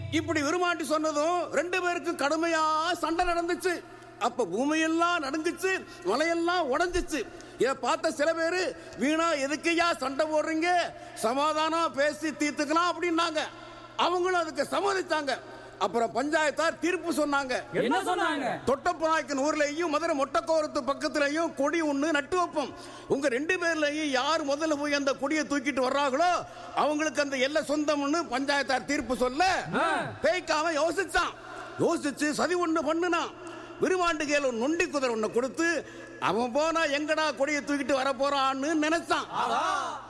இப்படி விருமாண்டி சொன்னதும் ரெண்டு பேருக்கும் கடுமையா சண்டை நடந்துச்சு அப்ப பூமியெல்லாம் நடுங்குச்சு மலையெல்லாம் உடைஞ்சிச்சு இத பார்த்த சில பேரு வீணா எதுக்கையா சண்டை போடுறீங்க சமாதானம் பேசி தீர்த்துக்கலாம் அப்படின்னாங்க அவங்களும் அதுக்கு சம்மதிச்சாங்க அப்புறம் பஞ்சாயத்தார் தீர்ப்பு சொன்னாங்க என்ன சொன்னாங்க தொட்டப்பநாயக்கன் ஊர்லயும் மதுரை மொட்டக்கோரத்து பக்கத்துலயும் கொடி ஒண்ணு நட்டு வைப்போம் உங்க ரெண்டு பேர்லயும் யார் முதல்ல போய் அந்த கொடியை தூக்கிட்டு வர்றாங்களோ அவங்களுக்கு அந்த எல்லை சொந்தம்னு பஞ்சாயத்தார் தீர்ப்பு சொல்ல பேய்க்காம யோசிச்சான் யோசிச்சு சதி ஒண்ணு பண்ணுனான் விருமாண்டு கேல ஒரு நொண்டி குதிரை ஒண்ணு கொடுத்து அவன் போனா எங்கடா கொடியை தூக்கிட்டு வர போறான்னு நினைச்சான்